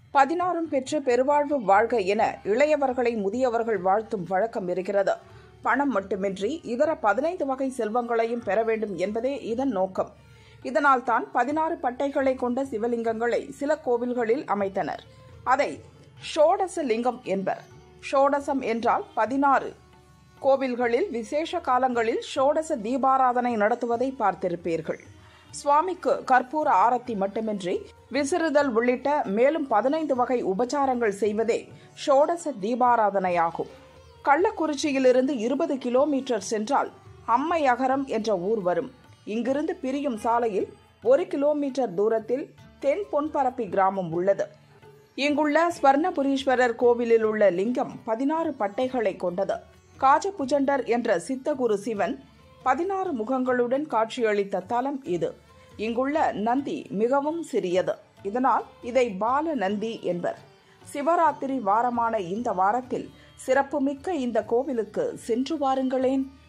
பதினாறும் பெற்று பெருவாழ்வு வாழ்க என இளையவர்களை முதியவர்கள் வாழ்த்தும் வழக்கம் இருக்கிறது பணம் மட்டுமின்றி இதர பதினைந்து வகை செல்வங்களையும் பெற வேண்டும் என்பதே இதன் நோக்கம் இதனால் தான் பதினாறு பட்டைகளை கொண்ட சிவலிங்கங்களை சில கோவில்களில் அமைத்தனர் அதை ஷோடச லிங்கம் என்பர் ஷோடசம் என்றால் பதினாறு கோவில்களில் விசேஷ காலங்களில் ஷோடச தீபாராதனை நடத்துவதை பார்த்திருப்பீர்கள் சுவாமிக்கு கற்பூர ஆரத்தி மட்டுமின்றி விசிறுதல் உள்ளிட்ட மேலும் பதினைந்து வகை உபச்சாரங்கள் செய்வதே ஷோடச தீபாராதனையாகும் கள்ளக்குறிச்சியிலிருந்து இருபது கிலோமீட்டர் சென்றால் அம்மையகரம் என்ற ஊர் வரும் இங்கிருந்து பிரியும் சாலையில் ஒரு கிலோமீட்டர் தூரத்தில் தென் பொன்பரப்பி கிராமம் உள்ளது இங்குள்ள ஸ்வர்ணபுரீஸ்வரர் கோவிலில் உள்ள லிங்கம் பதினாறு பட்டைகளை கொண்டது காஜபுஜண்டர் என்ற சித்தகுரு சிவன் பதினாறு முகங்களுடன் காட்சியளித்த தலம் இது இங்குள்ள நந்தி மிகவும் சிறியது இதனால் இதை பால நந்தி என்பர் சிவராத்திரி வாரமான இந்த வாரத்தில் சிறப்புமிக்க இந்த கோவிலுக்கு சென்று வாருங்களேன்